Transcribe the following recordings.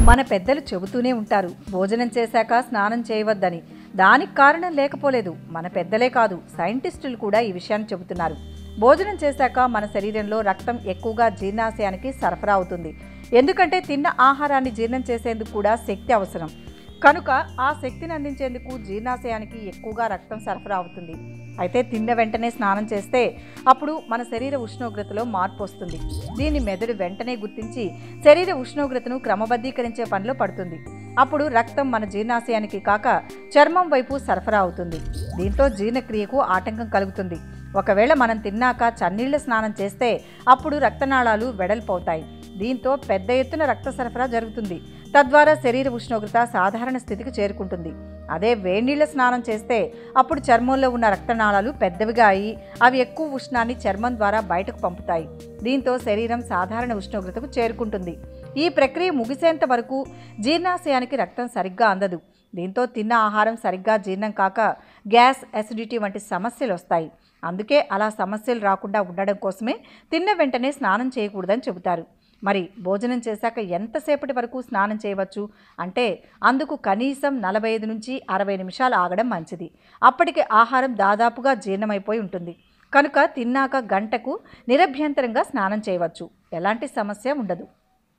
మన పెద్దలు చెబుతూనే ఉంటారు భోజనం చేశాక స్నానం చేయవద్దని దానికి కారణం లేకపోలేదు మన పెద్దలే కాదు సైంటిస్టులు కూడా ఈ విషయాన్ని చెబుతున్నారు భోజనం చేశాక మన శరీరంలో రక్తం ఎక్కువగా జీర్ణాశయానికి సరఫరా అవుతుంది ఎందుకంటే తిన్న ఆహారాన్ని జీర్ణం చేసేందుకు కూడా శక్తి అవసరం కనుక ఆ శక్తిని అందించేందుకు జీర్ణాశయానికి ఎక్కువగా రక్తం సరఫరా అవుతుంది అయితే తిన్న వెంటనే స్నానం చేస్తే అప్పుడు మన శరీర ఉష్ణోగ్రతలో మార్పు వస్తుంది దీన్ని మెదడు వెంటనే గుర్తించి శరీర ఉష్ణోగ్రతను క్రమబద్ధీకరించే పనిలో పడుతుంది అప్పుడు రక్తం మన జీర్ణాశయానికి కాక చర్మం వైపు సరఫరా అవుతుంది దీంతో జీర్ణక్రియకు ఆటంకం కలుగుతుంది ఒకవేళ మనం తిన్నాక చన్నీళ్ల స్నానం చేస్తే అప్పుడు రక్తనాళాలు వెడల్పవుతాయి దీంతో పెద్ద ఎత్తున రక్త సరఫరా జరుగుతుంది తద్వారా శరీర ఉష్ణోగ్రత సాధారణ స్థితికి చేరుకుంటుంది అదే వేడినీళ్ళ స్నానం చేస్తే అప్పుడు చర్మంలో ఉన్న రక్తనాళాలు పెద్దవిగా అయి అవి ఎక్కువ ఉష్ణాన్ని చర్మం ద్వారా బయటకు పంపుతాయి దీంతో శరీరం సాధారణ ఉష్ణోగ్రతకు చేరుకుంటుంది ఈ ప్రక్రియ ముగిసేంత వరకు జీర్ణాశయానికి రక్తం సరిగ్గా అందదు దీంతో తిన్న ఆహారం సరిగ్గా జీర్ణం కాక గ్యాస్ అసిడిటీ వంటి సమస్యలు వస్తాయి అందుకే అలా సమస్యలు రాకుండా ఉండడం కోసమే తిన్న వెంటనే స్నానం చేయకూడదని చెబుతారు మరి భోజనం చేశాక ఎంతసేపటి వరకు స్నానం చేయవచ్చు అంటే అందుకు కనీసం నలభై ఐదు నుంచి అరవై నిమిషాలు ఆగడం మంచిది అప్పటికి ఆహారం దాదాపుగా జీర్ణమైపోయి ఉంటుంది కనుక తిన్నాక గంటకు నిరభ్యంతరంగా స్నానం చేయవచ్చు ఎలాంటి సమస్య ఉండదు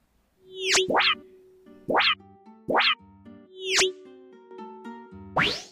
you